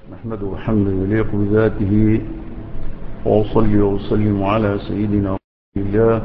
نحمده حمدا يليق بذاته وأصلي وأسلم على سيدنا رسول الله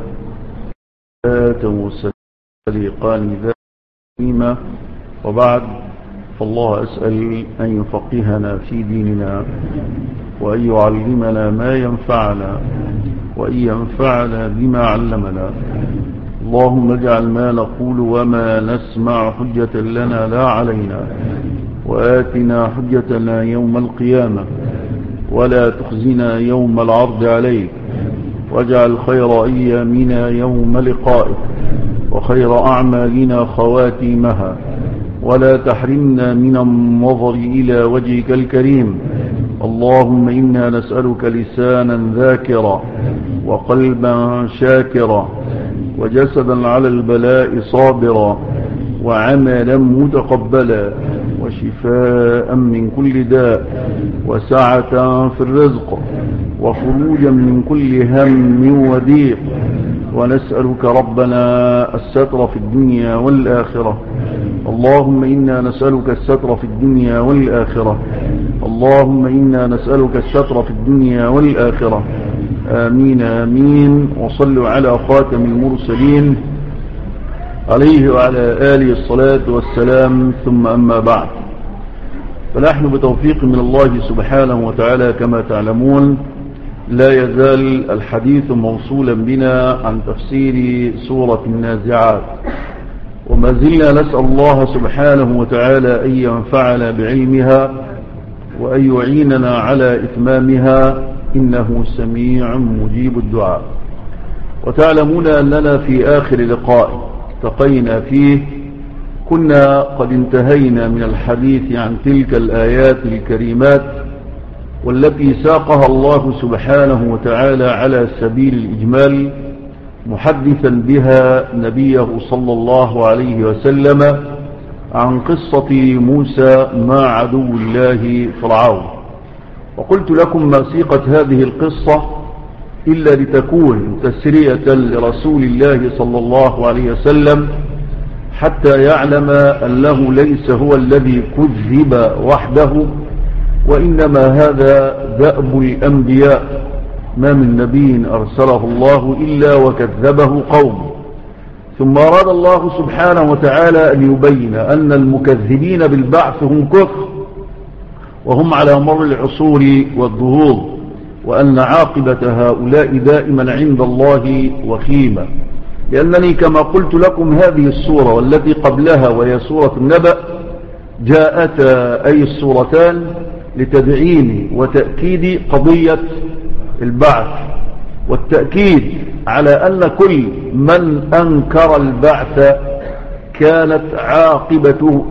ذاتا وسليقان ذاتهما وبعد فالله أسأل أن يفقهنا في ديننا وأن يعلمنا ما ينفعنا وأن ينفعنا بما علمنا اللهم اجعل ما نقول وما نسمع حجة لنا لا علينا وآتنا حجتنا يوم القيامة ولا تخزنا يوم العرض عليك واجعل خير أيامنا يوم لقائك وخير أعمالنا خواتيمها ولا تحرمنا من النظر إلى وجهك الكريم اللهم إنا نسألك لسانا ذاكرا وقلبا شاكرا وجسدا على البلاء صابرا وعملا متقبلا وشفاء من كل داء وسعة في الرزق وخروجا من كل هم وضيق ونسألك ربنا الستر في الدنيا والآخرة اللهم إنا نسألك الستر في الدنيا والآخرة اللهم إنا نسألك الستر في الدنيا والآخرة آمين آمين وصلوا على خاتم المرسلين عليه وعلى آله الصلاة والسلام ثم أما بعد فنحن بتوفيق من الله سبحانه وتعالى كما تعلمون لا يزال الحديث موصولا بنا عن تفسير سورة النازعات وما زلنا نسأل الله سبحانه وتعالى أن ينفعنا بعلمها وأن يعيننا على إتمامها إنه سميع مجيب الدعاء وتعلمون أننا في آخر لقاء التقينا فيه كنا قد انتهينا من الحديث عن تلك الآيات الكريمات والتي ساقها الله سبحانه وتعالى على سبيل الإجمال محدثا بها نبيه صلى الله عليه وسلم عن قصة موسى مع عدو الله فرعون وقلت لكم ما سيقت هذه القصة إلا لتكون تسرية لرسول الله صلى الله عليه وسلم حتى يعلم أنه ليس هو الذي كذب وحده وإنما هذا دأب الأنبياء ما من نبي أرسله الله إلا وكذبه قوم ثم أراد الله سبحانه وتعالى أن يبين أن المكذبين بالبعث هم كفر وهم على مر العصور والظهور وأن عاقبة هؤلاء دائما عند الله وخيمة لأنني كما قلت لكم هذه السورة والتي قبلها وهي سورة النبأ جاءتا أي السورتان لتدعيم وتأكيد قضية البعث والتأكيد على أن كل من أنكر البعث كانت عاقبته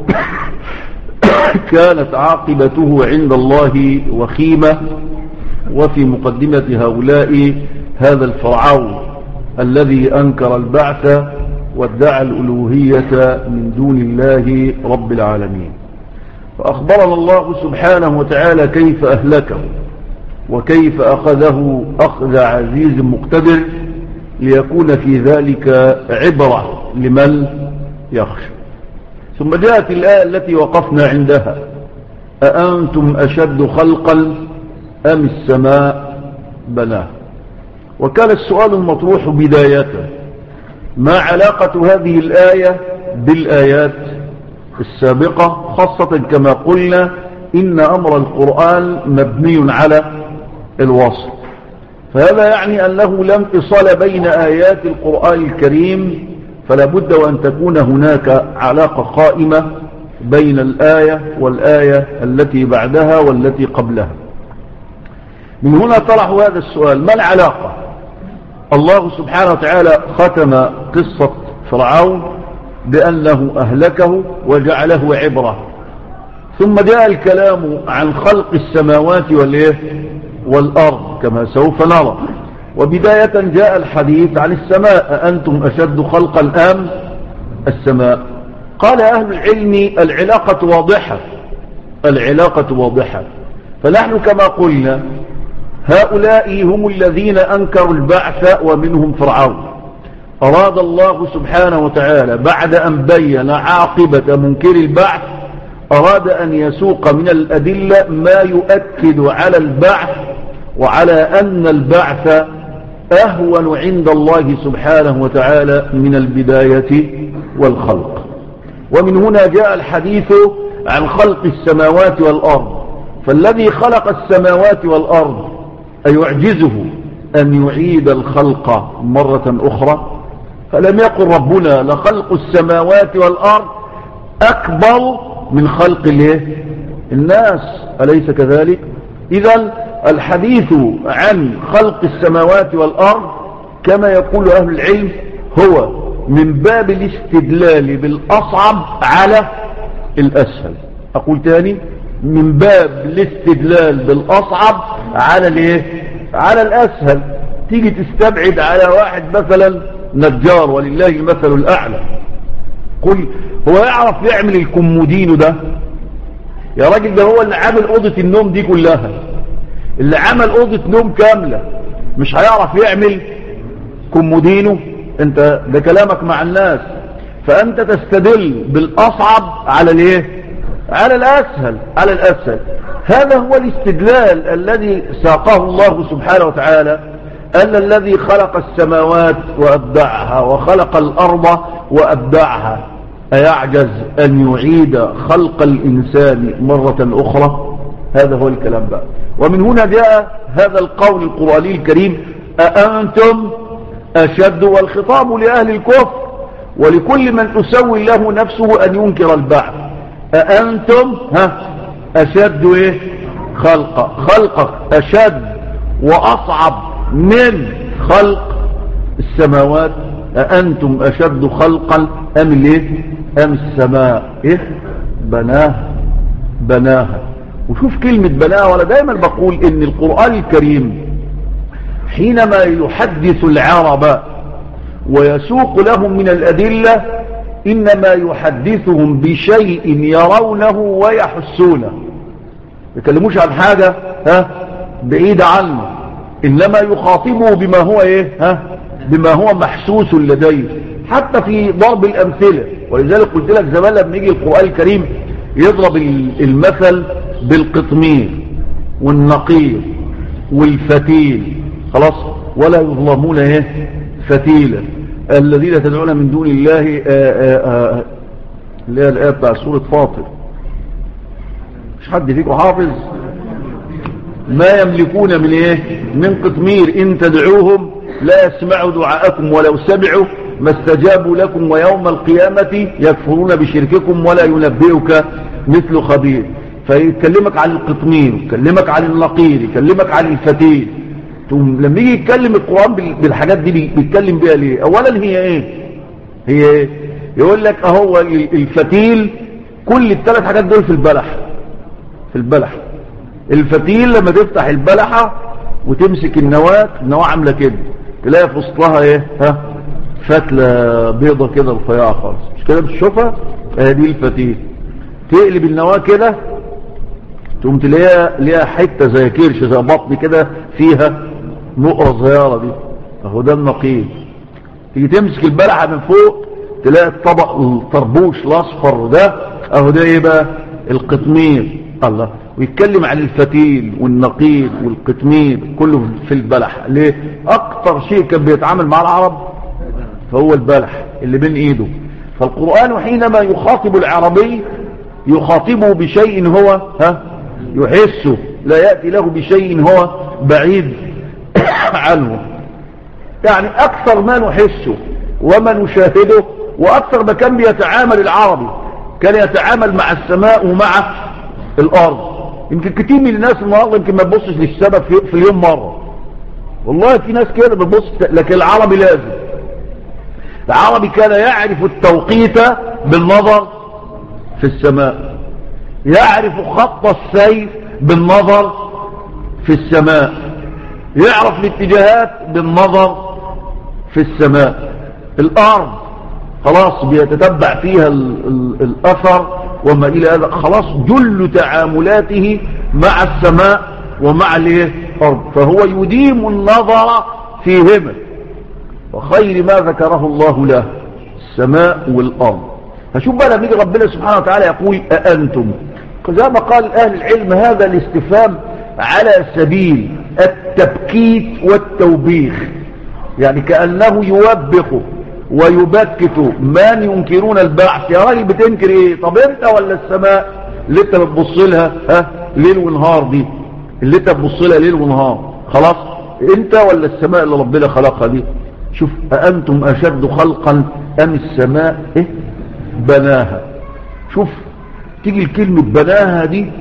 كانت عاقبته عند الله وخيمة وفي مقدمة هؤلاء هذا الفرعون الذي أنكر البعث وادعى الألوهية من دون الله رب العالمين فأخبرنا الله سبحانه وتعالى كيف أهلكه وكيف أخذه أخذ عزيز مقتدر ليكون في ذلك عبرة لمن يخشى ثم جاءت الآية التي وقفنا عندها أأنتم أشد خلقا أم السماء بناه وكان السؤال المطروح بداية ما علاقة هذه الآية بالآيات السابقة خاصة كما قلنا إن أمر القرآن مبني على الوصف فهذا يعني أنه لم اتصال بين آيات القرآن الكريم فلا بد وأن تكون هناك علاقة قائمة بين الآية والآية التي بعدها والتي قبلها من هنا طرح هذا السؤال ما العلاقة الله سبحانه وتعالى ختم قصة فرعون بأنه أهلكه وجعله عبرة ثم جاء الكلام عن خلق السماوات والإيه والأرض كما سوف نرى وبداية جاء الحديث عن السماء أنتم أشد خلقا أم السماء قال أهل العلم العلاقة واضحة العلاقة واضحة فنحن كما قلنا هؤلاء هم الذين أنكروا البعث ومنهم فرعون أراد الله سبحانه وتعالى بعد أن بين عاقبة منكر البعث أراد أن يسوق من الأدلة ما يؤكد على البعث وعلى أن البعث أهون عند الله سبحانه وتعالى من البداية والخلق ومن هنا جاء الحديث عن خلق السماوات والأرض فالذي خلق السماوات والأرض أيعجزه أن يعيد الخلق مرة أخرى فلم يقل ربنا لخلق السماوات والأرض أكبر من خلق الايه الناس أليس كذلك إذا الحديث عن خلق السماوات والأرض كما يقول أهل العلم هو من باب الاستدلال بالأصعب على الأسهل أقول تاني من باب الاستدلال بالأصعب على الايه على الأسهل تيجي تستبعد على واحد مثلا نجار ولله المثل الأعلى قل هو يعرف يعمل الكمودينو ده يا راجل ده هو اللي عامل أوضة النوم دي كلها اللي عمل أوضة نوم كاملة مش هيعرف يعمل كمودينو انت ده كلامك مع الناس فأنت تستدل بالأصعب على الايه على الأسهل على الأسهل هذا هو الاستدلال الذي ساقه الله سبحانه وتعالى أن الذي خلق السماوات وأبدعها وخلق الأرض وأبدعها أيعجز أن يعيد خلق الإنسان مرة أخرى هذا هو الكلام بقى ومن هنا جاء هذا القول القرآني الكريم أأنتم أشد والخطاب لأهل الكفر ولكل من تسوي له نفسه أن ينكر البعث أأنتم ها أشد إيه خلق خلقك أشد وأصعب من خلق السماوات أأنتم أشد خلقا أم الايه أم السماء إيه بناها بناها وشوف كلمة بناها ولا دايما بقول إن القرآن الكريم حينما يحدث العرب ويسوق لهم من الأدلة إنما يحدثهم بشيء يرونه ويحسونه يكلموش عن حاجة ها بعيد عنه إنما يخاطبه بما هو إيه ها بما هو محسوس لديه حتى في ضرب الأمثلة ولذلك قلت لك زمان لما يجي القرآن الكريم يضرب المثل بالقطمير والنقير والفتيل خلاص ولا يظلمون ايه فتيلا الذين تدعون من دون الله اللي هي الآية بتاع سورة فاطر مش حد فيكم حافظ ما يملكون من ايه من قطمير ان تدعوهم لا يسمعوا دعاءكم ولو سمعوا ما استجابوا لكم ويوم القيامة يكفرون بشرككم ولا ينبئك مثل خبير فيكلمك عن القطمير يكلمك عن النقير يكلمك عن الفتيل لما يجي يتكلم القرآن بالحاجات دي بيتكلم بيها ليه اولا هي ايه هي ايه يقول لك اهو الفتيل كل الثلاث حاجات دول في البلح في البلح الفتيل لما تفتح البلحة وتمسك النواة النواة عاملة كده تلاقي في وسطها ايه ها فتلة بيضة كده رفيعة خالص مش كده بتشوفها اه دي الفتيل تقلب النواة كده تقوم تلاقيها ليها حتة زي كرش زي بطن كده فيها نقرة صغيرة دي اهو ده النقيل تيجي تمسك البلحة من فوق تلاقي الطبق الطربوش الاصفر ده اهو ده ايه بقى القطمير الله ويتكلم عن الفتيل والنقيل والقطمير كله في البلح ليه اكتر شيء كان بيتعامل مع العرب فهو البلح اللي بين ايده فالقرآن حينما يخاطب العربي يخاطبه بشيء هو ها يحسه لا يأتي له بشيء هو بعيد عنه يعني اكثر ما نحسه وما نشاهده واكثر ما كان بيتعامل العربي كان يتعامل مع السماء ومع الارض يمكن كتير من الناس النهارده يمكن ما تبصش للسبب في, في اليوم مره والله في ناس كده بتبص لكن العربي لازم العربي كان يعرف التوقيت بالنظر في السماء يعرف خط السيف بالنظر في السماء يعرف الاتجاهات بالنظر في السماء الارض خلاص بيتتبع فيها ال ال الاثر وما الى هذا خلاص جل تعاملاته مع السماء ومع الارض فهو يديم النظر فيهما وخير ما ذكره الله له السماء والارض فشوف بقى لما يجي ربنا سبحانه وتعالى يقول أأنتم زي ما قال أهل العلم هذا الاستفهام على سبيل التبكيت والتوبيخ يعني كأنه يوبخ ويبكت من ينكرون البعث يا راجل بتنكر ايه طب انت ولا السماء اللي انت بتبص لها ها ليل ونهار دي اللي انت بتبص لها ليل ونهار خلاص انت ولا السماء اللي ربنا خلقها دي شوف أأنتم أشد خلقا أم السماء إيه؟ بناها شوف تيجي الكلمة بناها دي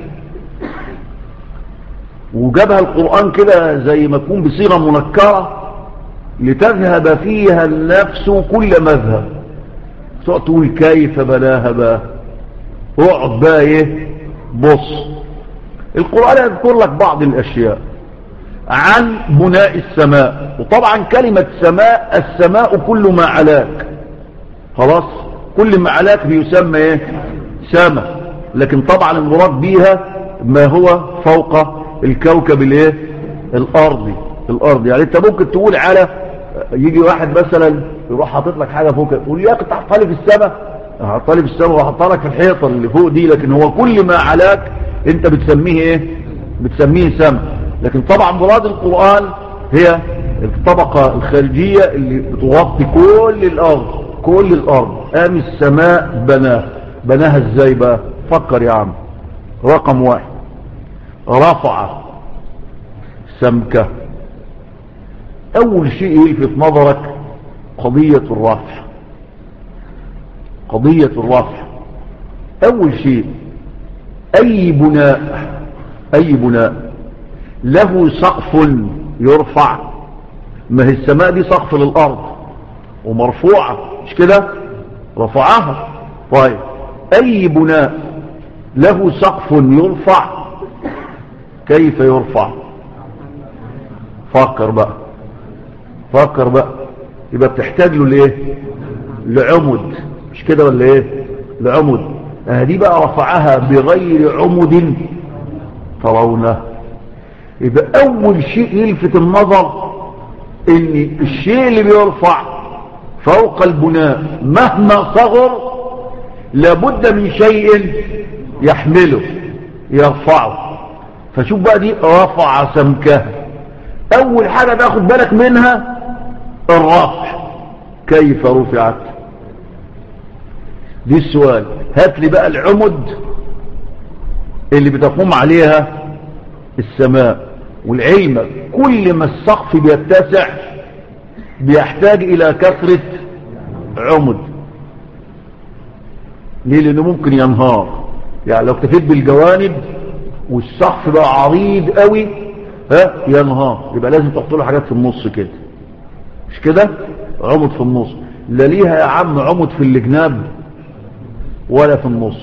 وجابها القرآن كده زي ما تكون بصيغة منكرة لتذهب فيها النفس كل مذهب تقول كيف بناها بقى اقعد بقى ايه بص القرآن يذكر لك بعض الاشياء عن بناء السماء وطبعا كلمة سماء السماء كل ما علاك خلاص كل ما علاك بيسمى ايه سماء لكن طبعا المراد بيها ما هو فوق الكوكب الايه الارضي الارض يعني انت ممكن تقول على يجي واحد مثلا يروح حاطط لك حاجه فوق تقول يا اخي تحطها لي في السماء هحطها لي في السماء وهحطها لك في الحيطه اللي فوق دي لكن هو كل ما علاك انت بتسميه ايه بتسميه سماء لكن طبعا مراد القران هي الطبقه الخارجيه اللي بتغطي كل الارض كل الارض قام السماء بناها بناها ازاي بقى فكر يا عم رقم واحد رفع سمكه اول شيء يلفت نظرك قضية الرفع قضية الرفع اول شيء اي بناء اي بناء له سقف يرفع ما هي السماء دي سقف للارض ومرفوعة مش كده رفعها طيب اي بناء له سقف يرفع كيف يرفع فكر بقى فكر بقى يبقى بتحتاج له لايه لعمد مش كده ولا ايه لعمد آه دي بقى رفعها بغير عمد ترونه يبقى اول شيء يلفت النظر ان الشيء اللي بيرفع فوق البناء مهما صغر لابد من شيء يحمله يرفعه فشوف بقى دي رفع سمكها اول حاجة تاخد بالك منها الرفع كيف رفعت دي السؤال هات لي بقى العمد اللي بتقوم عليها السماء والعلم كل ما السقف بيتسع بيحتاج الى كثرة عمد ليه لانه ممكن ينهار يعني لو اكتفيت بالجوانب والسقف بقى عريض قوي ها ينهار يبقى لازم تحط له حاجات في النص كده مش كده عمد في النص لا ليها يا عم عمد في الجناب ولا في النص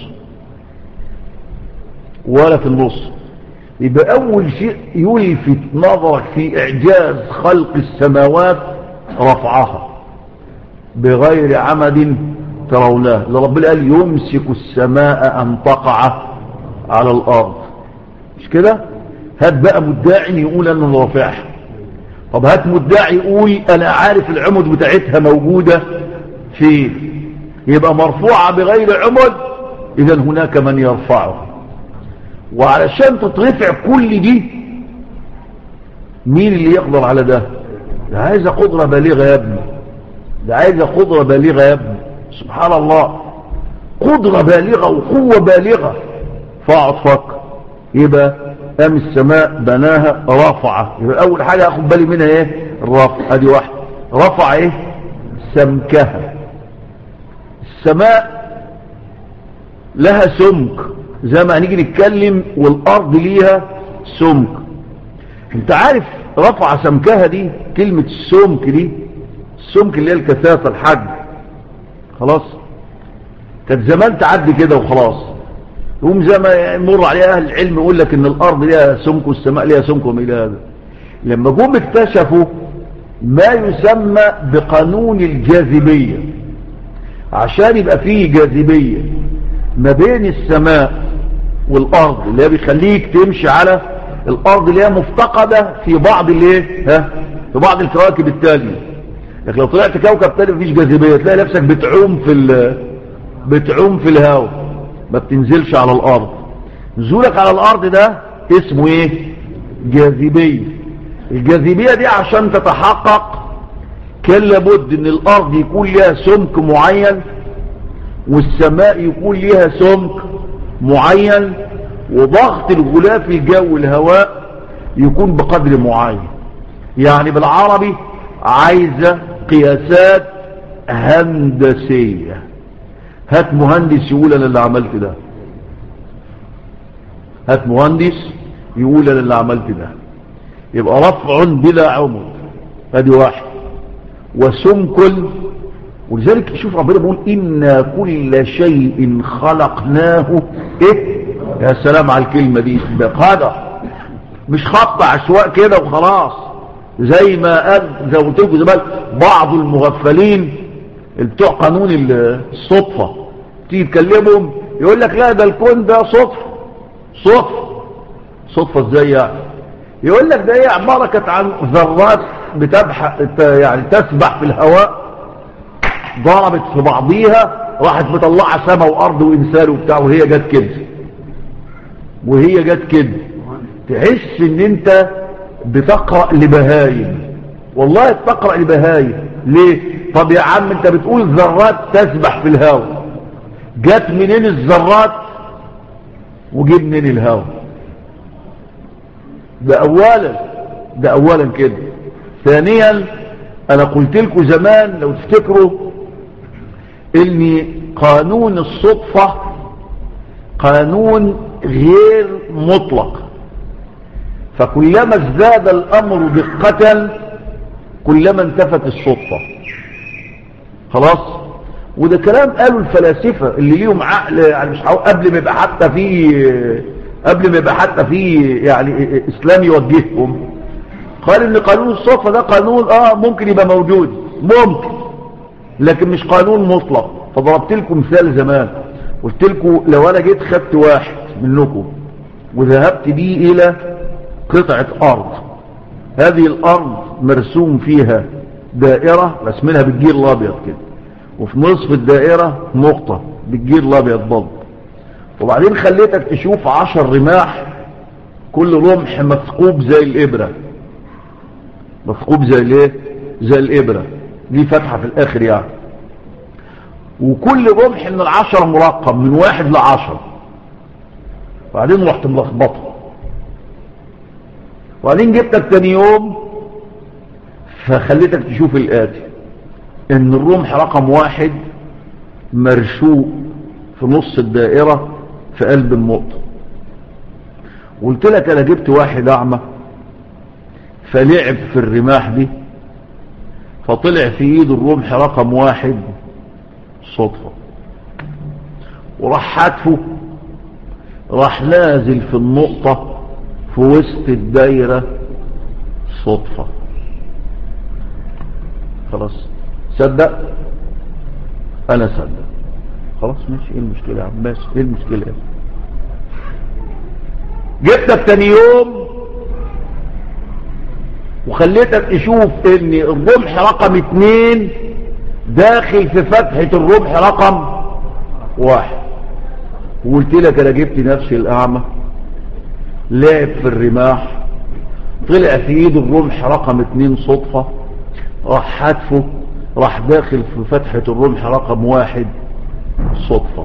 ولا في النص يبقى اول شيء يلفت نظرك في اعجاز خلق السماوات رفعها بغير عمد تروناه لربنا قال يمسك السماء ان تقع على الارض مش كده هات بقى مدعي يقول انه رافعها طب هات مدعي يقول انا عارف العمد بتاعتها موجودة فين يبقى مرفوعة بغير عمد اذا هناك من يرفعه وعلشان تترفع كل دي مين اللي يقدر على ده ده عايزة قدرة بالغة يا ابني ده عايزة قدرة بالغة يا ابني سبحان الله قدرة بالغة وقوة بالغة فاقعد فكر يبقى قام السماء بناها رفعة يبقى اول حاجة اخد بالي منها ايه الرفع ادي واحد رفع ايه سمكها السماء لها سمك زي ما هنيجي نتكلم والارض ليها سمك انت عارف رفع سمكها دي كلمة السمك دي السمك اللي هي الكثافة الحج خلاص كانت زمان تعدي كده وخلاص يقوم زي ما يمر عليها اهل العلم يقول لك ان الارض ليها سمك والسماء ليها سمك وما الى هذا لما جم اكتشفوا ما يسمى بقانون الجاذبية عشان يبقى فيه جاذبية ما بين السماء والارض اللي هي بيخليك تمشي على الارض اللي هي مفتقدة في بعض الايه ها في بعض الكواكب التالية لكن لو طلعت كوكب تاني مفيش جاذبية تلاقي نفسك بتعوم في بتعوم في الهواء ما بتنزلش على الارض نزولك على الارض ده اسمه ايه جاذبية الجاذبية دي عشان تتحقق كان لابد ان الارض يكون لها سمك معين والسماء يكون لها سمك معين وضغط الغلاف الجو الهواء يكون بقدر معين يعني بالعربي عايزة قياسات هندسية هات مهندس يقول انا اللي عملت ده هات مهندس يقول انا اللي عملت ده يبقى رفع بلا عمد ادي واحد وسمك ولذلك شوف ربنا بيقول إنا كل شيء خلقناه إيه يا سلام على الكلمة دي بقدر مش خط عشواء كده وخلاص زي ما قال زي ما قلت لكم زمان بعض المغفلين بتوع قانون الصدفة تيجي تكلمهم يقول لك لا ده الكون ده صدفة صدفة صدفة ازاي يعني يقول لك ده هي عبارة كانت عن ذرات بتبحث يعني تسبح في الهواء ضربت في بعضيها راحت مطلعه سماء وارض وانسان وبتاع وهي جت كده وهي جت كده تحس ان انت بتقرا لبهايم والله بتقرا لبهايم ليه طب يا عم انت بتقول ذرات تسبح في الهواء جت منين الذرات وجي منين الهواء ده اولا ده اولا كده ثانيا انا قلت لكم زمان لو تفتكروا ان قانون الصدفة قانون غير مطلق فكلما ازداد الامر دقة كلما انتفت الصدفة خلاص وده كلام قالوا الفلاسفة اللي ليهم عقل يعني مش قبل ما يبقى حتى في قبل ما يبقى حتى في يعني اسلام يوجههم قال ان قانون الصدفة ده قانون اه ممكن يبقى موجود ممكن لكن مش قانون مطلق فضربت لكم مثال زمان قلت لكم لو انا جيت خدت واحد منكم وذهبت بيه الى قطعة ارض هذه الارض مرسوم فيها دائرة رسمينها بالجير الابيض كده وفي نصف الدائرة نقطة بالجير الابيض برضه وبعدين خليتك تشوف عشر رماح كل رمح مثقوب زي الابرة مثقوب زي الايه زي الابرة دي فتحة في الاخر يعني وكل رمح من العشر مرقم من واحد لعشر وبعدين رحت ملخبطه وبعدين جبتك تاني يوم فخليتك تشوف الاتي ان الرمح رقم واحد مرشوق في نص الدائرة في قلب النقطة قلت لك انا جبت واحد اعمى فلعب في الرماح دي فطلع في ايده الرمح رقم واحد صدفة وراح حتفه راح نازل في النقطة في وسط الدايرة صدفة خلاص صدق انا صدق خلاص ماشي ايه المشكلة يا عباس ايه المشكلة يا جبتك تاني يوم وخليتك تشوف ان الرمح رقم اتنين داخل في فتحة الرمح رقم واحد وقلت لك انا جبت نفسي الاعمى لعب في الرماح طلع في ايده الرمح رقم اتنين صدفة راح حتفه راح داخل في فتحة الرمح رقم واحد صدفة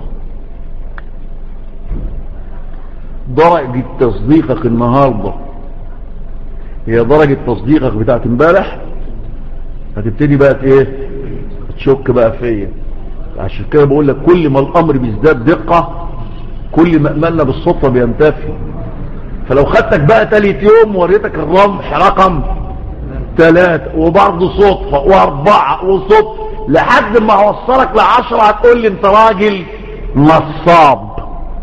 درجة تصديقك النهاردة هي درجة تصديقك بتاعت امبارح هتبتدي بقى ايه تشك بقى فيا عشان كده بقول لك كل ما الامر بيزداد دقة كل ما املنا بالصدفة بينتفي فلو خدتك بقى تالت يوم وريتك الرمح رقم ثلاثة وبرضه صدفة واربعة وصدفة لحد ما اوصلك لعشرة هتقول لي انت راجل نصاب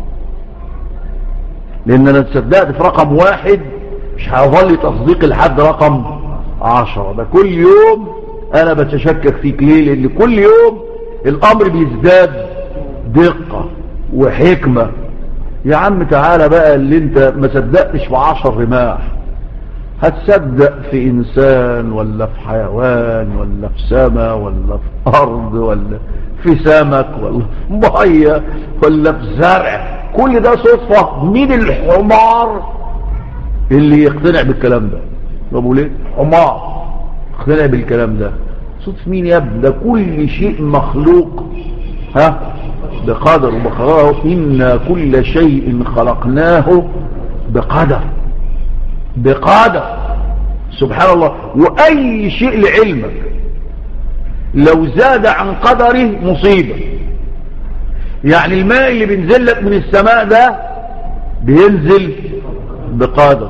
لان انا تصدقت في رقم واحد مش هيظل تصديق لحد رقم عشرة ده كل يوم انا بتشكك فيك ليه لان كل يوم الامر بيزداد دقة وحكمة يا عم تعالى بقى اللي انت ما صدقتش في عشر رماح هتصدق في انسان ولا في حيوان ولا في سماء ولا في ارض ولا في سمك ولا مية ولا في زرع كل ده صدفة مين الحمار اللي يقتنع بالكلام ده طب ليه حمار يقتنع بالكلام ده صدف مين يا ابني ده كل شيء مخلوق ها بقدر وبقراره إن كل شيء خلقناه بقدر بقدر سبحان الله وأي شيء لعلمك لو زاد عن قدره مصيبة يعني الماء اللي بينزل لك من السماء ده بينزل بقدر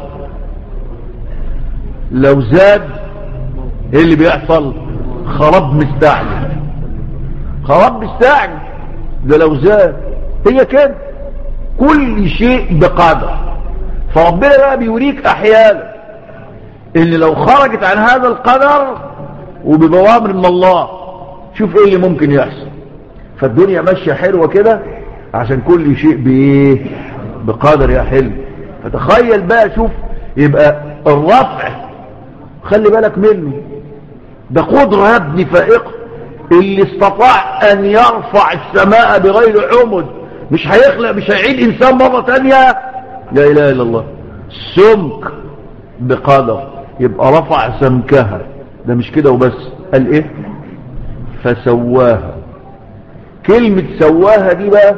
لو زاد ايه اللي بيحصل خراب مستعجل خراب مستعجل ده لو زاد هي كده كل شيء بقدر فربنا بقى بيوريك احيانا ان لو خرجت عن هذا القدر وببوامر من الله شوف ايه اللي ممكن يحصل فالدنيا ماشية حلوة كده عشان كل شيء بايه بقدر يا حلو فتخيل بقى شوف يبقى الرفع خلي بالك منه ده قدرة يا ابني فائقة اللي استطاع ان يرفع السماء بغير عمد مش هيخلق مش هيعيد انسان مرة تانية لا اله الا الله سمك بقدر يبقى رفع سمكها ده مش كده وبس قال ايه فسواها كلمة سواها دي بقى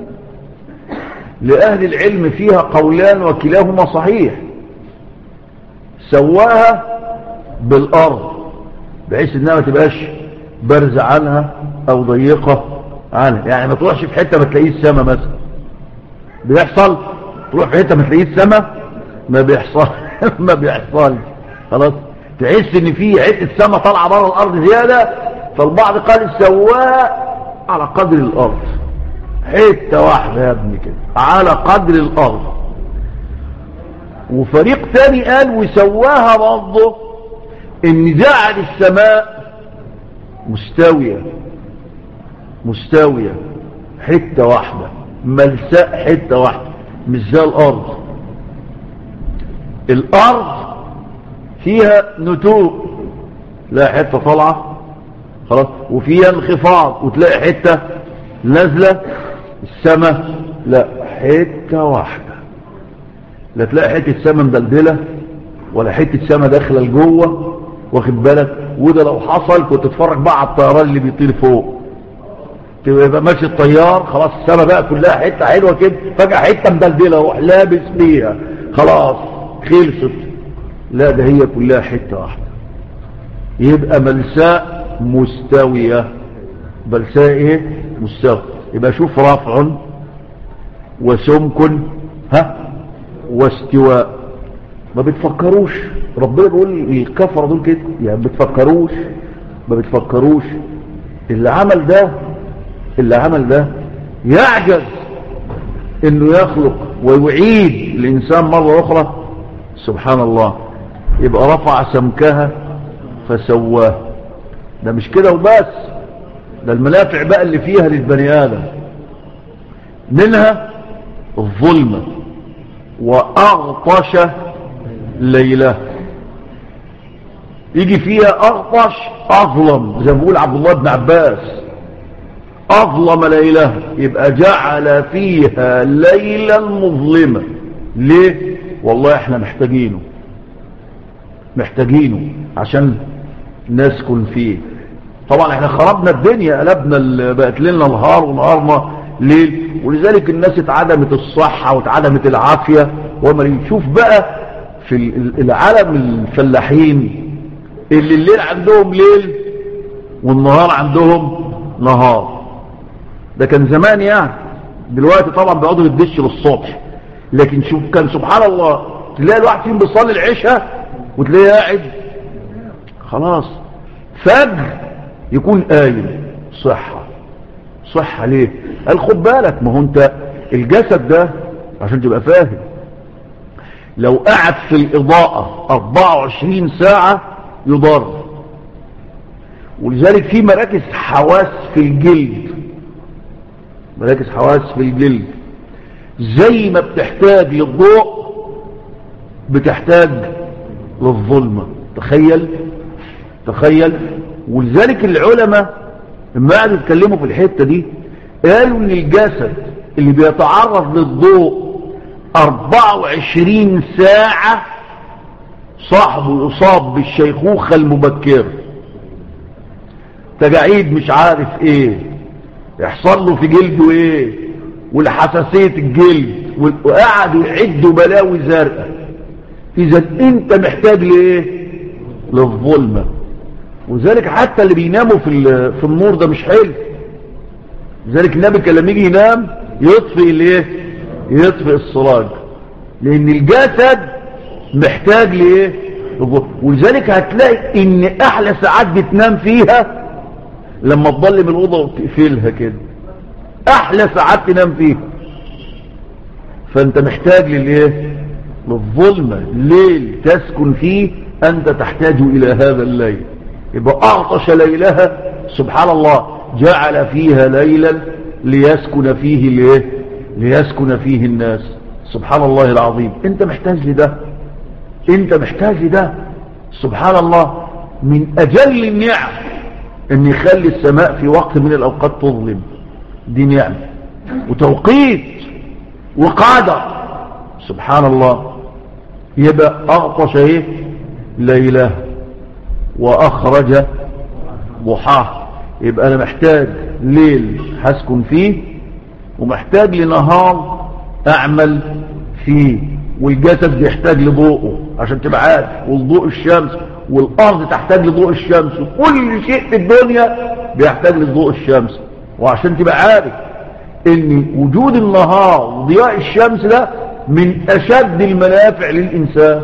لأهل العلم فيها قولان وكلاهما صحيح سواها بالأرض بحيث انها ما تبقاش برز عنها او ضيقة عنها يعني ما تروحش في حتة ما تلاقيه السما مثلا بيحصل تروح في حتة ما تلاقيه السما ما بيحصل ما بيحصل خلاص تحس ان في حته سما طالعه بره الارض زياده فالبعض قال سواها على قدر الارض حته واحده يا ابني كده على قدر الارض وفريق تاني قال وسواها برضه ان جعل السماء مستويه مستويه حته واحده ملساء حته واحده مش زي الارض الارض فيها نتوء لا حته طالعه خلاص وفيها انخفاض وتلاقي حته نازله السماء لا حته واحده لا تلاقي حته سماء مدلدله ولا حته سماء داخله لجوه واخد بالك وده لو حصل كنت تتفرج بقى على الطيران اللي بيطير فوق تبقى ماشي الطيار خلاص السماء بقى كلها حته حلوه كده فجاه حته مدلدله وروح لابس فيها خلاص خلصت لا ده هي كلها حته واحده يبقى ملساء مستويه ملساء ايه مستوى يبقى شوف رفع وسمك ها واستواء ما بتفكروش ربنا بيقول الكفر دول كده يعني ما بتفكروش ما بتفكروش اللي عمل ده اللي عمل ده يعجز انه يخلق ويعيد الانسان مرة اخرى سبحان الله يبقى رفع سمكها فسواه ده مش كده وبس ده المنافع بقى اللي فيها للبني ادم منها الظلمة واغطش ليله يجي فيها اغطش اظلم زي ما بيقول عبد الله بن عباس اظلم ليله يبقى جعل فيها ليلا مظلمة ليه والله احنا محتاجينه محتاجينه عشان نسكن فيه طبعا احنا خربنا الدنيا قلبنا بقت لنا نهار ونهارنا ليل ولذلك الناس اتعدمت الصحة واتعدمت العافية وما نشوف بقى في العالم الفلاحين اللي الليل عندهم ليل والنهار عندهم نهار ده كان زمان يعني دلوقتي طبعا بيقعدوا يدش للصبح لكن شوف كان سبحان الله تلاقي الواحد فيهم بيصلي العشاء وتلاقيه قاعد خلاص فجر يكون قايم صحة صحة ليه قال خد بالك ما هو انت الجسد ده عشان تبقى فاهم لو قعد في الإضاءة 24 ساعة يضر ولذلك في مراكز حواس في الجلد مراكز حواس في الجلد زي ما بتحتاج للضوء بتحتاج للظلمة تخيل تخيل ولذلك العلماء لما قعدوا يتكلموا في الحتة دي قالوا ان الجسد اللي بيتعرض للضوء 24 ساعة صاحبه يصاب بالشيخوخة المبكرة تجاعيد مش عارف ايه يحصل له في جلده ايه والحساسية الجلد وقعدوا يعدوا بلاوي زرقاء اذا انت محتاج لايه للظلمة وذلك حتى اللي بيناموا في, في النور ده مش حلو لذلك النبي كان لما يجي ينام يطفئ الايه يطفئ السراج لان الجسد محتاج لايه ولذلك هتلاقي ان احلى ساعات بتنام فيها لما تضلم الاوضه وتقفلها كده احلى ساعات تنام فيها فانت محتاج للايه للظلمه ليل تسكن فيه انت تحتاج الى هذا الليل يبقى اعطش ليلها سبحان الله جعل فيها ليلا ليسكن فيه الايه ليسكن فيه الناس سبحان الله العظيم انت محتاج لده انت محتاج لده سبحان الله من اجل النعم ان يخلي السماء في وقت من الاوقات تظلم دي نعمة وتوقيت وقادة سبحان الله يبقى اغطش ايه ليله واخرج ضحاه يبقى انا محتاج ليل هسكن فيه ومحتاج لنهار اعمل فيه والجسد بيحتاج لضوءه عشان تبقى عارف والضوء الشمس والارض تحتاج لضوء الشمس وكل شيء في الدنيا بيحتاج لضوء الشمس وعشان تبقى عارف ان وجود النهار وضياء الشمس ده من اشد المنافع للانسان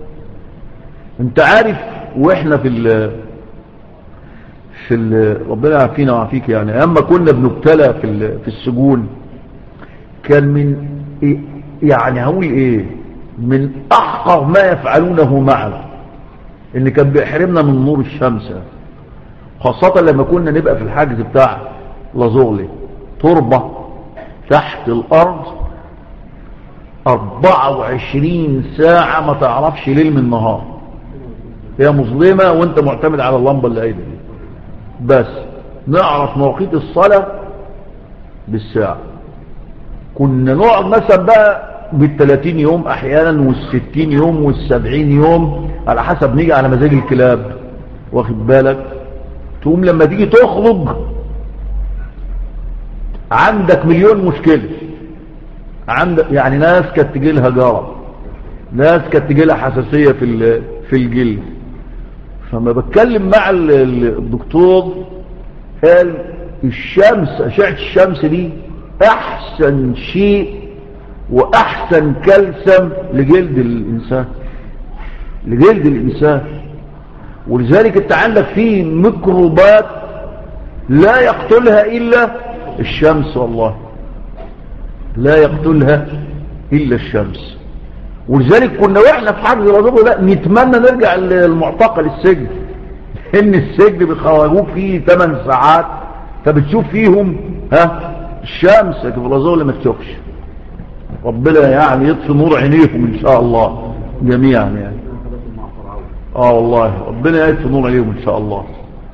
انت عارف واحنا في ال في ال ربنا يعافينا ويعافيك يعني اما كنا بنبتلى في في السجون كان من يعني هقول ايه من احقر ما يفعلونه معنا ان كان بيحرمنا من نور الشمس خاصة لما كنا نبقى في الحاجز بتاع لازوغلي تربة تحت الارض 24 ساعة ما تعرفش ليل من نهار هي مظلمة وانت معتمد على اللمبة اللي قايدة دي بس نعرف مواقيت الصلاة بالساعة كنا نقعد مثلا بقى بالثلاثين يوم احيانا والستين يوم والسبعين يوم على حسب نيجي على مزاج الكلاب واخد بالك تقوم لما تيجي تخرج عندك مليون مشكلة عندك يعني ناس كانت تجي لها جرب ناس كانت تجي لها حساسية في في الجلد فما بتكلم مع الدكتور قال الشمس أشعة الشمس دي أحسن شيء وأحسن كلسم لجلد الإنسان لجلد الإنسان ولذلك انت عندك فيه ميكروبات لا يقتلها إلا الشمس والله لا يقتلها إلا الشمس ولذلك كنا واحنا في حجز الرجل لا نتمنى نرجع للمعتقل السجن ان السجن بيخرجوك فيه 8 ساعات فبتشوف فيهم ها الشمس في الرجل ما تشوفش ربنا يعني يطفي نور عينيكم ان شاء الله جميعا يعني اه والله ربنا يطفي نور عينيهم ان شاء الله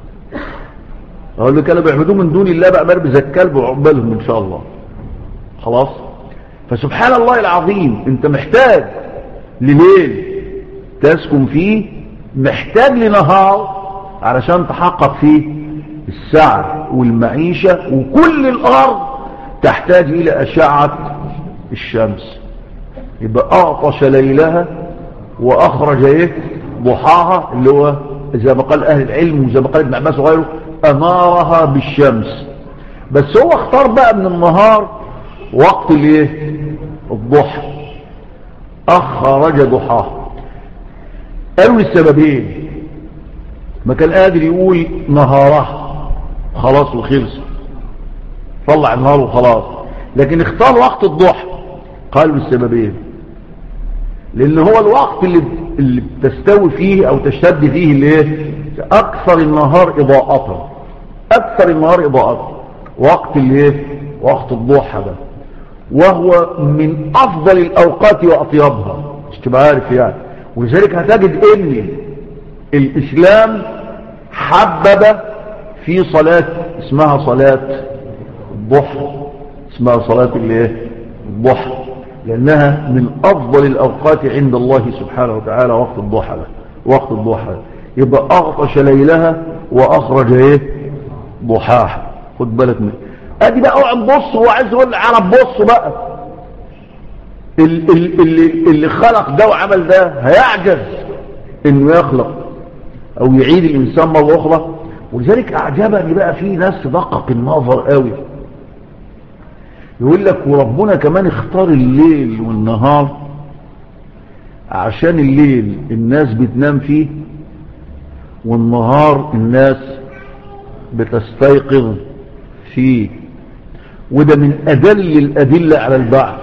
اقول لك كانوا بيعبدوه من دون الله بقى مربي زي الكلب وعقبالهم ان شاء الله خلاص فسبحان الله العظيم انت محتاج لليل تسكن فيه محتاج لنهار علشان تحقق فيه السعر والمعيشة وكل الارض تحتاج الى اشعة الشمس يبقى اعطش ليلها واخرج ايه ضحاها اللي هو زي ما قال اهل العلم وزي ما قال ابن عباس وغيره انارها بالشمس بس هو اختار بقى من النهار وقت الايه الضحى اخرج ضحاها قالوا السببين ما كان قادر يقول نهارها خلاص وخلص طلع النهار وخلاص لكن اختار وقت الضحى قالوا السببين لان هو الوقت اللي, اللي بتستوي فيه او تشتد فيه الايه اكثر النهار اضاءة اكثر النهار اضاءة وقت الايه وقت الضحى ده وهو من افضل الاوقات واطيبها مش تبقى عارف يعني ولذلك هتجد ان الاسلام حبب في صلاة اسمها صلاة الضحى اسمها صلاة الايه الضحى لأنها من أفضل الأوقات عند الله سبحانه وتعالى وقت الضحى وقت الضحى يبقى أغطش ليلها وأخرج ايه ضحاها خد بالك منه ادي بقى اقعد بص هو عايز يقول على بص بقى اللي, اللي خلق ده وعمل ده هيعجز انه يخلق او يعيد الانسان مرة اخرى ولذلك اعجبني بقى في ناس دقق النظر قوي يقول لك وربنا كمان اختار الليل والنهار عشان الليل الناس بتنام فيه والنهار الناس بتستيقظ فيه وده من أدل الأدلة على البعث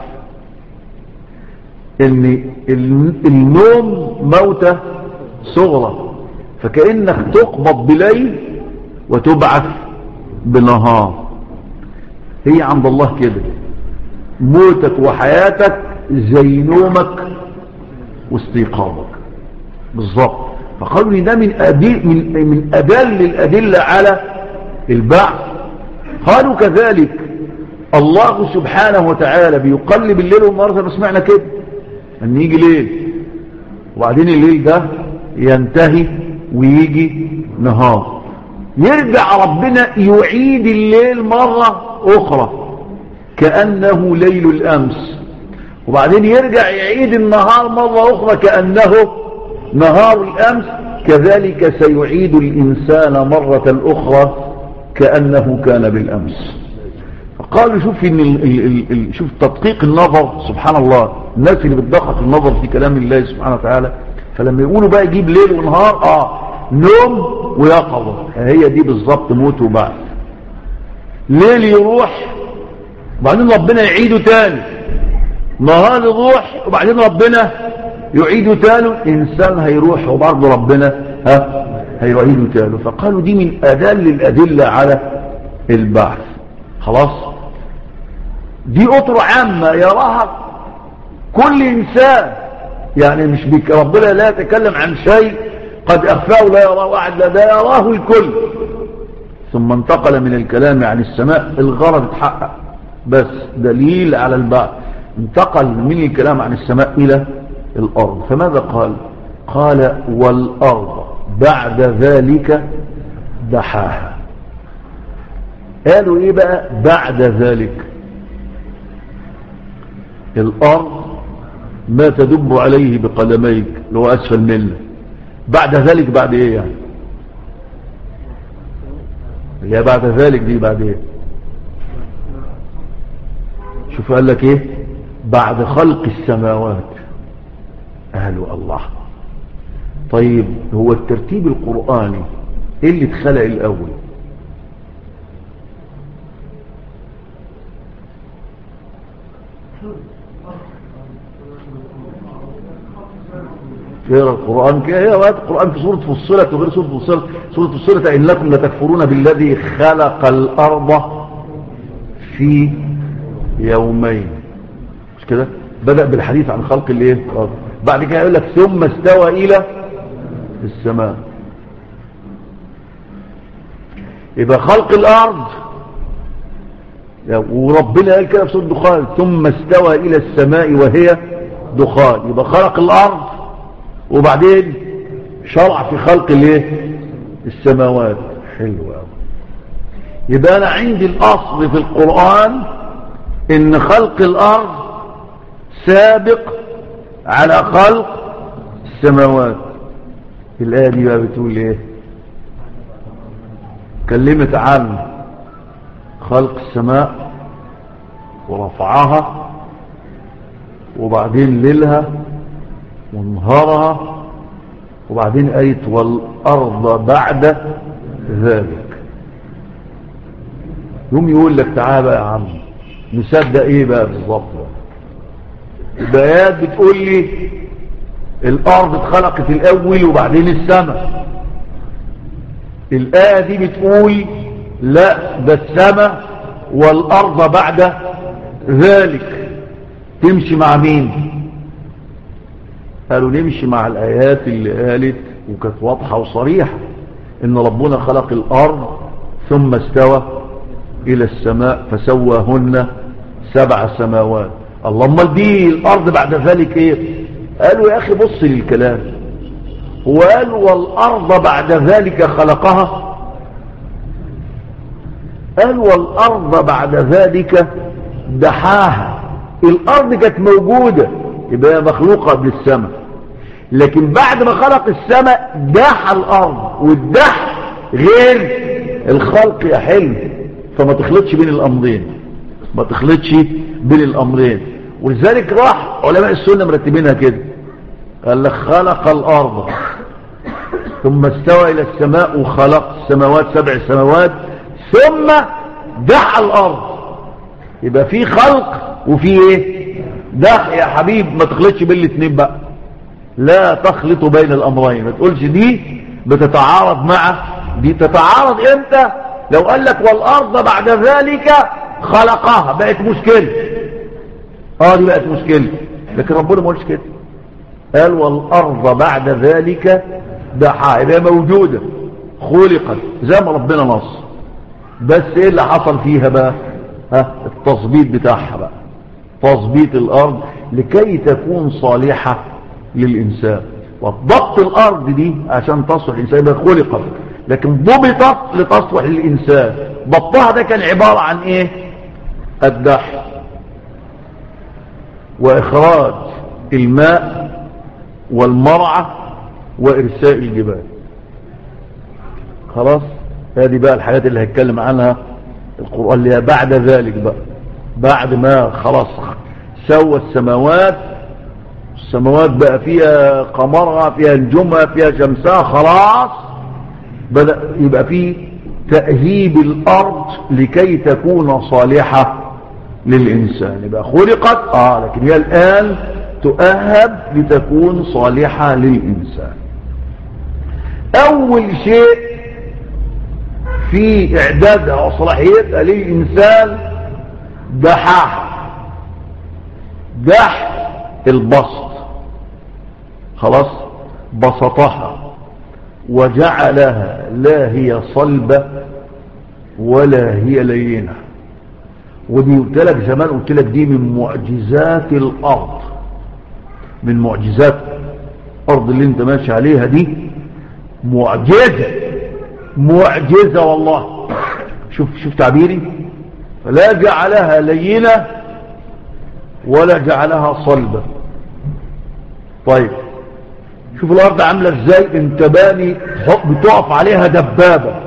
ان النوم موتة صغرى فكأنك تقبض بليل وتبعث بنهار هي عند الله كده موتك وحياتك زي نومك واستيقاظك بالظبط فقالوا لي ده من أدل, من, من أدل الأدلة على البعث قالوا كذلك الله سبحانه وتعالى بيقلب الليل والنهار زي ما سمعنا كده ان يجي ليل وبعدين الليل ده ينتهي ويجي نهار يرجع ربنا يعيد الليل مرة اخرى كأنه ليل الامس وبعدين يرجع يعيد النهار مرة اخرى كأنه نهار الامس كذلك سيعيد الانسان مرة اخرى كأنه كان بالامس فقالوا شوف ان ال ال ال شوف تدقيق النظر سبحان الله الناس اللي بتدقق النظر في كلام الله سبحانه وتعالى فلما يقولوا بقى يجيب ليل ونهار اه نوم ويقظة هي دي بالظبط موت وبعث ليل يروح وبعدين ربنا يعيده تاني نهار يروح وبعدين ربنا يعيده تاني انسان هيروح وبرضه ربنا ها هيعيده تاني فقالوا دي من ادل الادله على البعث خلاص دي اطر عامه يراها كل انسان يعني مش بك ربنا لا يتكلم عن شيء قد اخفاه لا يراه احد لا يراه الكل ثم انتقل من الكلام عن السماء الغرض اتحقق بس دليل على البعث انتقل من الكلام عن السماء الى الارض فماذا قال قال والارض بعد ذلك دحاها قالوا ايه بقى بعد ذلك الارض ما تدب عليه بقدميك اللي هو اسفل منه بعد ذلك بعد ايه يعني اللي بعد ذلك دي بعد ايه شوف قال لك ايه بعد خلق السماوات قالوا الله طيب هو الترتيب القرآني ايه اللي اتخلق الاول يقرا القرآن كده هي وقت القرآن في سورة فصلت وغير سورة فصلت سورة فصلت إنكم لتكفرون بالذي خلق الأرض في يومين مش كده بدأ بالحديث عن خلق الايه بعد كده يقول لك ثم استوى إلى السماء يبقى خلق الأرض وربنا قال كده في سورة الدخان ثم استوى إلى السماء وهي دخان يبقى خلق الأرض وبعدين شرع في خلق الايه السماوات حلوة يبقى انا عندي الاصل في القرآن ان خلق الارض سابق على خلق السماوات الآية دي بقى بتقول ايه كلمت عن خلق السماء ورفعها وبعدين ليلها ونهارها وبعدين قالت والأرض بعد ذلك يوم يقول لك تعالى يا عم نصدق ايه بقى بالظبط البيات بتقول لي الارض اتخلقت الاول وبعدين السماء الايه دي بتقول لا ده السماء والارض بعد ذلك تمشي مع مين قالوا نمشي مع الآيات اللي قالت وكانت واضحة وصريحة إن ربنا خلق الأرض ثم استوى إلى السماء فسواهن سبع سماوات اللهم دي الأرض بعد ذلك إيه قالوا يا أخي بص للكلام هو قال والأرض بعد ذلك خلقها قال والأرض بعد ذلك دحاها الأرض كانت موجودة يبقى مخلوقة قبل السماء لكن بعد ما خلق السماء دح الأرض والدح غير الخلق يا حلم فما تخلطش بين الأمرين ما تخلطش بين الأمرين ولذلك راح علماء السنة مرتبينها كده قال لك خلق الأرض ثم استوى إلى السماء وخلق السماوات سبع سماوات ثم دح الأرض يبقى في خلق وفي ايه دح يا حبيب ما تخلطش بين الاثنين بقى لا تخلط بين الأمرين ما تقولش دي بتتعارض مع دي تتعارض امتى لو قال لك والأرض بعد ذلك خلقها بقت مشكلة اه دي بقت مشكلة لكن ربنا ما قالش كده قال والأرض بعد ذلك دحاها يبقى موجودة خلقت زي ما ربنا نص بس ايه اللي حصل فيها بقى ها التظبيط بتاعها بقى تظبيط الأرض لكي تكون صالحة للإنسان وضبط الأرض دي عشان تصلح الإنسان يبقى خلقت لكن ضبطت لتصلح للإنسان ضبطها ده كان عبارة عن ايه الدح وإخراج الماء والمرعى وإرساء الجبال خلاص هذه بقى الحاجات اللي هيتكلم عنها القرآن اللي بعد ذلك بقى بعد ما خلاص سوى السماوات السماوات بقى فيها قمرها فيها نجومها فيها شمسها خلاص بدأ يبقى فيه تأهيب الأرض لكي تكون صالحة للإنسان يبقى خلقت آه لكن هي الآن تؤهب لتكون صالحة للإنسان أول شيء في إعدادها وصلاحيتها للإنسان دحاها دح البسط خلاص بسطها وجعلها لا هي صلبة ولا هي لينة ودي قلت لك زمان قلت لك دي من معجزات الأرض من معجزات الأرض اللي انت ماشي عليها دي معجزة معجزة والله شوف شوف تعبيري فلا جعلها لينة ولا جعلها صلبة طيب شوف الأرض عاملة ازاي انت باني بتقف عليها دبابة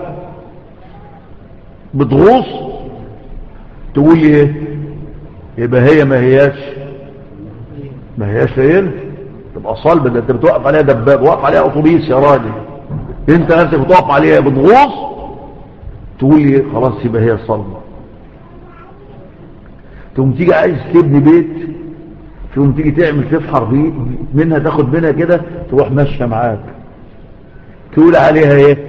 بتغوص تقول ايه يبقى هي ما هياش ما هياش لينة تبقى صلبة ده انت بتوقف عليها دبابة وقف عليها اتوبيس يا راجل انت نفسك بتقف عليها بتغوص تقول ايه خلاص يبقى هي صلبة تقوم تيجي عايز تبني بيت تقوم تيجي تعمل تفحر بيه منها تاخد منها كده تروح ماشيه معاك تقول عليها ايه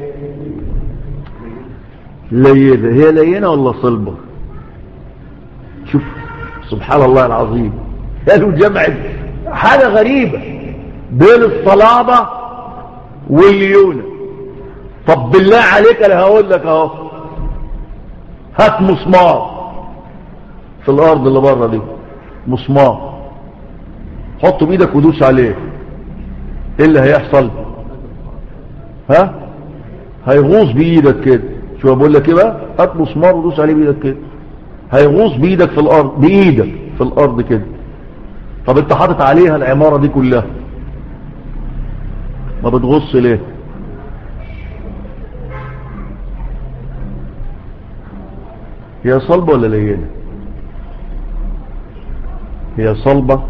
لينة هي لينة ولا صلبة شوف سبحان الله العظيم قالوا جمعت حاجة غريبة بين الصلابة والليونة طب بالله عليك انا هقول لك اهو هات مسمار في الارض اللي بره دي مسمار حطه بايدك ودوس عليه ايه اللي هيحصل ها هيغوص بايدك كده شو بقول لك ايه بقى هات مسمار ودوس عليه بايدك كده هيغوص بايدك في الارض بايدك في الارض كده طب انت حاطط عليها العمارة دي كلها ما بتغص ليه هي صلبة ولا لينة هي صلبة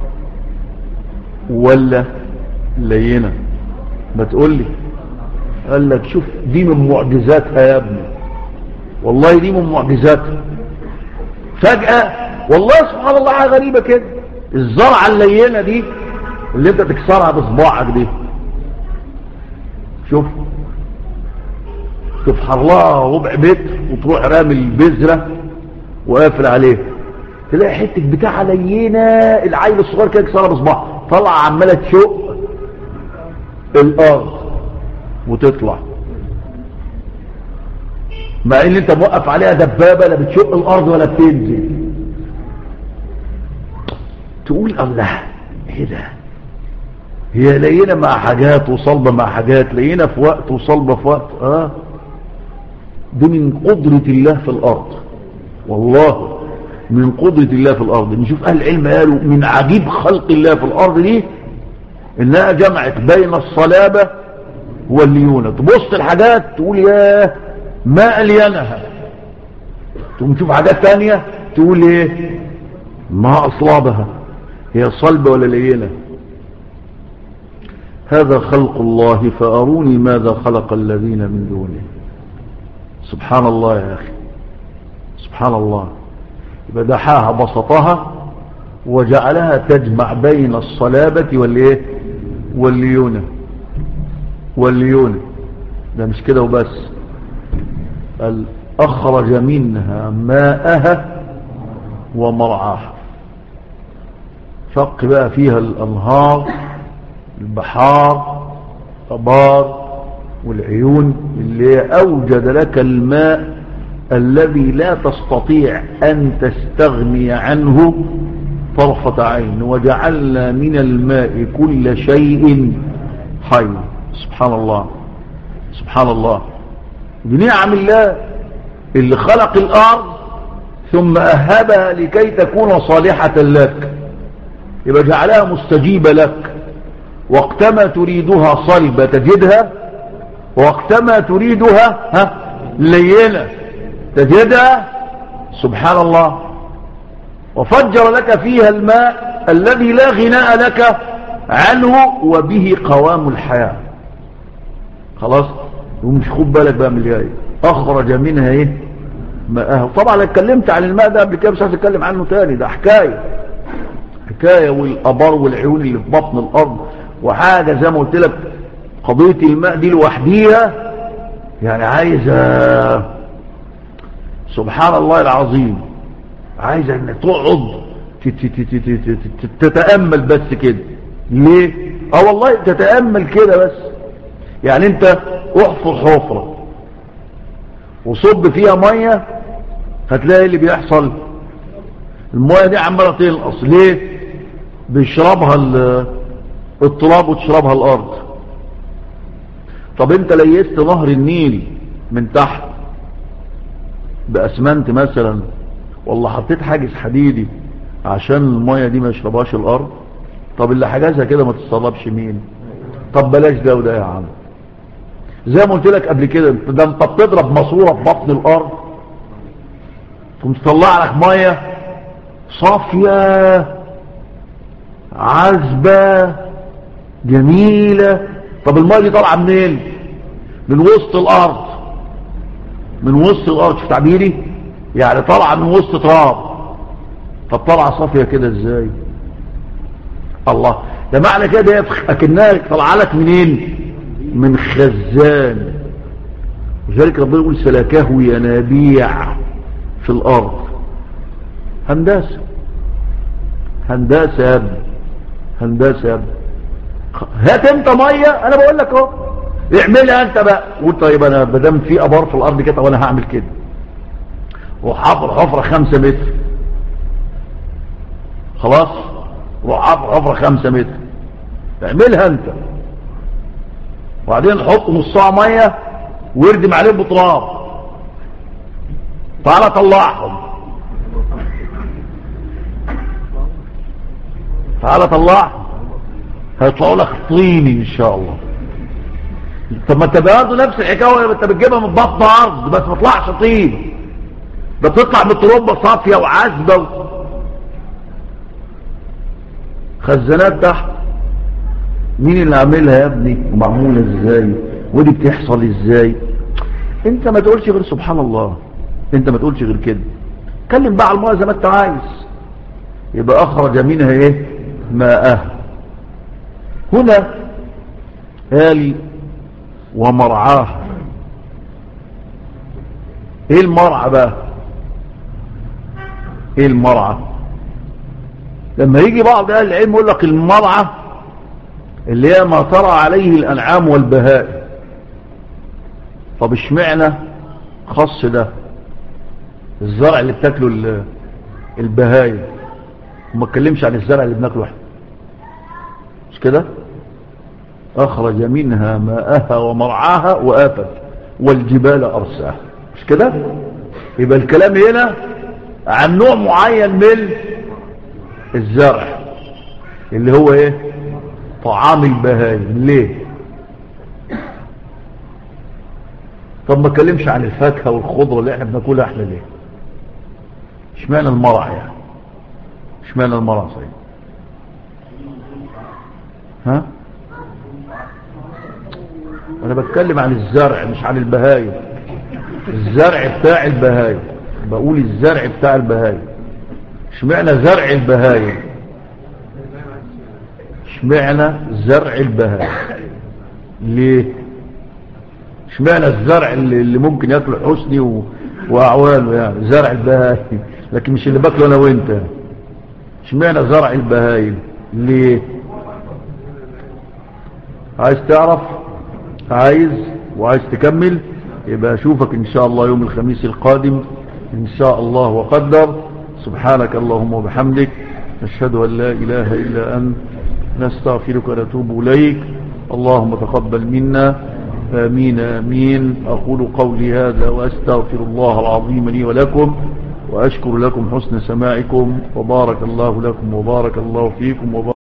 ولا لينة ما تقول لي قال لك شوف دي من معجزاتها يا ابني والله دي من معجزاتها فجأة والله سبحان الله حاجة غريبة كده الزرعة اللينة دي اللي انت تكسرها بصباعك دي شوف تفحر لها ربع متر وتروح رامي البذرة وقافل عليه تلاقي حتة بتاع لينة العيل الصغير كده يكسرها بصباعه طلع عمالة تشق الارض وتطلع مع ان انت موقف عليها دبابة لا بتشق الارض ولا بتنزل تقول الله ايه ده هي لقينا مع حاجات وصلبة مع حاجات لقينا في وقت وصلبة في وقت اه دي من قدرة الله في الارض والله من قدرة الله في الارض نشوف اهل العلم قالوا من عجيب خلق الله في الارض دي انها جمعت بين الصلابة والليونة تبص الحاجات تقول ياه ما ألينها تقوم تشوف حاجات تانية تقول ايه ما أصلابها هي صلبة ولا لينة هذا خلق الله فأروني ماذا خلق الذين من دونه سبحان الله يا أخي سبحان الله يبقى دحاها بسطها وجعلها تجمع بين الصلابة والايه والليونة والليونة ده مش كده وبس قال أخرج منها ماءها ومرعاها فق بقى فيها الأنهار البحار الأبار والعيون اللي أوجد لك الماء الذي لا تستطيع أن تستغني عنه طرفة عين وجعلنا من الماء كل شيء حي سبحان الله سبحان الله بنعم الله اللي خلق الأرض ثم أهبها لكي تكون صالحة لك يبقى جعلها مستجيبة لك وقتما تريدها صلبة تجدها وقتما تريدها ها لينة تجدها سبحان الله وفجر لك فيها الماء الذي لا غناء لك عنه وبه قوام الحياة خلاص ومش خد بالك بقى من الجاي اخرج منها ايه ماءها طبعا انا اتكلمت عن الماء ده قبل كده مش عايز اتكلم عنه تاني ده حكايه حكايه والابار والعيون اللي في بطن الارض وحاجه زي ما قلت لك قضيه الماء دي لوحديها يعني عايزه سبحان الله العظيم عايزه انك تقعد تتامل بس كده ليه اه والله تتامل كده بس يعني انت احفر حفرة وصب فيها مية هتلاقي اللي بيحصل المية دي عمالة تنقص ليه بيشربها التراب وتشربها الارض طب انت ليست نهر النيل من تحت باسمنت مثلا والله حطيت حاجز حديدي عشان المية دي ما يشربهاش الارض طب اللي حجزها كده ما تتصلبش مين طب بلاش ده وده يا عم زي ما قلت لك قبل كده ده انت بتضرب ماسوره في بطن الارض ثم تطلع لك ميه صافيه عذبه جميله طب الميه دي طالعه منين من وسط الارض من وسط الارض شوف تعبيري يعني طالعه من وسط تراب طب طالعه صافيه كده ازاي الله ده معنى كده اكنها طالعه لك منين من خزان لذلك ربنا يقول سلكاه ينابيع في الارض هندسه هندسه يا ابني هندسه يا ابني هات انت ميه انا بقول لك اهو اعملها انت بقى قول طيب انا ما دام في ابار في الارض كده وانا هعمل كده وحفر حفره خمسة متر خلاص وحفر حفره خمسة متر اعملها انت وبعدين نحط نصها ميه واردم عليه بتراب تعالى طلعهم تعالى طلعهم هيطلعوا لك طيني ان شاء الله طب ما انت برضه نفس الحكايه انت بتجيبها من بطن ارض بس ما تطلعش طين ده بتطلع من تربه صافيه وعذبه و... خزانات تحت مين اللي عاملها يا ابني ومعمولة ازاي ودي بتحصل ازاي انت ما تقولش غير سبحان الله انت ما تقولش غير كده كلم بقى على الماء زي ما انت عايز يبقى اخرج منها ايه ماءها هنا قال ومرعاها ايه المرعى بقى ايه المرعى لما يجي بعض اهل العلم يقول لك المرعى اللي هي ما ترى عليه الأنعام والبهائم طب اشمعنى خص ده الزرع اللي بتاكله ال- البهايم وما اتكلمش عن الزرع اللي بناكله احنا مش كده اخرج منها ماءها ومرعاها وآفت والجبال ارساها مش كده يبقى الكلام هنا عن نوع معين من الزرع اللي هو ايه طعام البهايم ليه طب ما اتكلمش عن الفاكهه والخضره اللي احنا بناكلها احنا ليه اشمعنى المرع يعني اشمعنى المرع صحيح ها انا بتكلم عن الزرع مش عن البهايم الزرع بتاع البهايم بقول الزرع بتاع البهايم اشمعنى زرع البهايم اشمعنى زرع البهايم ليه اشمعنى الزرع اللي, اللي ممكن ياكله حسني و... واعوانه يعني زرع البهايم لكن مش اللي باكله انا وانت اشمعنى زرع البهايم ليه عايز تعرف عايز وعايز تكمل يبقى اشوفك ان شاء الله يوم الخميس القادم ان شاء الله وقدر سبحانك اللهم وبحمدك نشهد ان لا اله الا انت نستغفرك ونتوب اليك اللهم تقبل منا آمين آمين أقول قولي هذا وأستغفر الله العظيم لي ولكم وأشكر لكم حسن سماعكم وبارك الله لكم وبارك الله فيكم وبارك